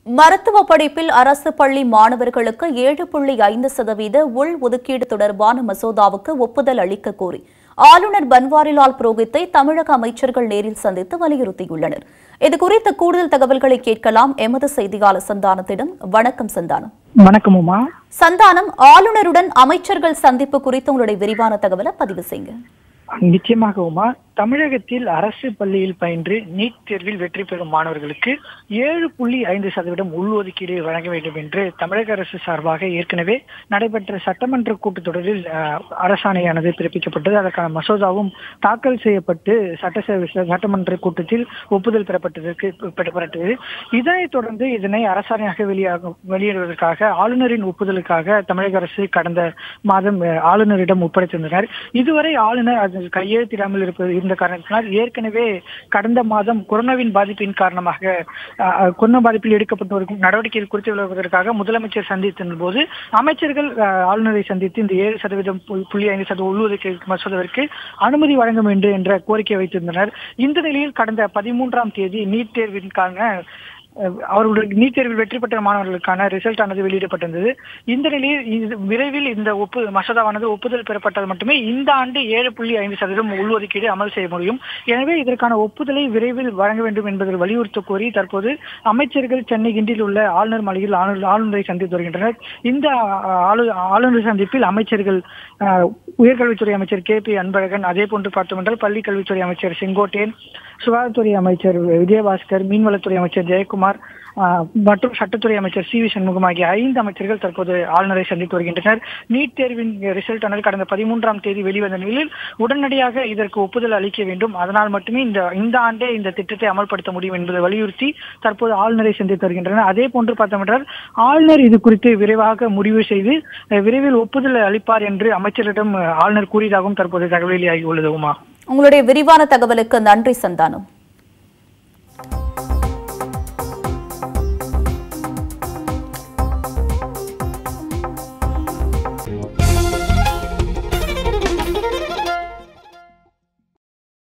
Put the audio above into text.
மருத்துவ படிப்பில் அரசு பள்ளி மாணவர்களுக்கு ஏழு புள்ளி ஐந்து சதவீத உள் ஒதுக்கீடு தொடர்பான மசோதாவுக்கு ஒப்புதல் அளிக்க கோரி ஆளுநர் பன்வாரிலால் புரோஹித்தை தமிழக அமைச்சர்கள் நேரில் சந்தித்து வலியுறுத்தியுள்ளனர் இதுகுறித்த கூடுதல் தகவல்களை கேட்கலாம் எமது செய்தியாளர் சந்தானத்திடம் வணக்கம் சந்தானம் வணக்கம் உமா சந்தானம் ஆளுநருடன் அமைச்சர்கள் சந்திப்பு குறித்து உங்களுடைய விரிவான தகவலை பதிவு செய்யுங்க நிச்சயமாக உமா தமிழகத்தில் அரசு பள்ளியில் பயின்று நீட் தேர்வில் வெற்றி பெறும் மாணவர்களுக்கு ஏழு புள்ளி ஐந்து சதவீதம் உள்ஒதுக்கீடு வழங்க வேண்டும் என்று தமிழக அரசு சார்பாக ஏற்கனவே நடைபெற்ற சட்டமன்ற கூட்டத்தொடரில் அஹ், அரசாணையானது பிறப்பிக்கப்பட்டது அதற்கான மசோதாவும் தாக்கல் செய்யப்பட்டு சட்டசபை சட்டமன்ற கூட்டத்தில் ஒப்புதல் பெறப்பட்டதற்கு பெறப்பட்டது இதனைத் தொடர்ந்து இதனை அரசாணையாக வெளியாக வெளியிடுவதற்காக ஆளுநரின் ஒப்புதலுக்காக தமிழக அரசு கடந்த மாதம் அஹ், ஆளுநரிடம் ஒப்படைத்திருந்தனர் இதுவரை ஆளுநர் அது கையெழுத்திடாமல் இருப்பது இருந்த காரணத்தினால் ஏற்கனவே கடந்த மாதம் கொரோனாவின் பாதிப்பின் காரணமாக அஹ், அஹ், கொரோனா பாதிப்பில் எடுக்கப்பட்டு வரும் நடவடிக்கைகள் குறித்து விளக்குவதற்காக முதலமைச்சர் சந்தித்த போது அமைச்சர்கள் அஹ், ஆளுநரை சந்தித்து இந்த ஏழு சதவீதம் புள்ளி- புள்ளி ஐந்து சதவீதம் உள்ஒதுக்கீடு மசோதாவிற்கு அனுமதி வழங்க வேண்டும் என்ற கோரிக்கை வைத்திருந்தனர் இந்த நிலையில் கடந்த பதிமூன்றாம் தேதி நீட் தேர்விற்கான அஹ், அவர்களுடைய நீட் தேர்வில் வெற்றி பெற்ற மாணவர்களுக்கான ரிசல்ட் ஆனது வெளியிடப்பட்டிருந்தது இந்த நிலையில் இது விரைவில் இந்த ஒப்பு மசோதாவானது ஒப்புதல் பெறப்பட்டால் மட்டுமே இந்த ஆண்டு ஏழு புள்ளி ஐந்து சதவீதம் உள்ஒதுக்கீடு அமல் செய்ய முடியும் எனவே இதற்கான ஒப்புதலை விரைவில் வழங்க வேண்டும் என்பதை வலியுறுத்த கோரி தற்போது அமைச்சர்கள் சென்னை கிண்டியில் உள்ள ஆளுநர் மாளிகையில் ஆளுநர் ஆளுநரை சந்தித்து வருகின்றனர் இந்த அஹ், ஆளு ஆளுநர் சந்திப்பில் அமைச்சர்கள் அஹ், உயர்கல்வித்துறை அமைச்சர் கே பி அன்பழகன் அதே போன்று பார்த்தோம் என்றால் பள்ளி கல்வித்துறை அமைச்சர் செங்கோட்டையன் சுகாதாரத்துறை அமைச்சர் விஜயபாஸ்கர் மீன்வளத்துறை அமைச்சர் ஜெயக்குமார் ஆஹ், மற்றும் சட்டத்துறை அமைச்சர் சி வி சண்முகம் ஆகிய ஐந்து அமைச்சர்கள் தற்போது ஆளுநரை சந்தித்து வருகின்றனர் நீட் தேர்வின் ரிசல்ட் ஆனது கடந்த பதிமூன்றாம் தேதி வெளிவந்த நிலையில் உடனடியாக இதற்கு ஒப்புதல் அளிக்க வேண்டும் அதனால் மட்டுமே இந்த இந்த ஆண்டே இந்த திட்டத்தை அமல்படுத்த முடியும் என்பதை வலியுறுத்தி தற்போது ஆளுநரை சந்தித்து வருகின்றனர் அதே போன்று பார்த்தோம் என்றால் ஆளுநர் இது குறித்து விரைவாக முடிவு செய்து அஹ், விரைவில் ஒப்புதல் அளிப்பார் என்று அமைச்சரிடம் அஹ், ஆளுநர் கூறியதாகவும் தற்போது தகவல் வெளியாகி உள்ளது உமா உங்களுடைய விரிவான தகவலுக்கு நன்றி சந்தானம்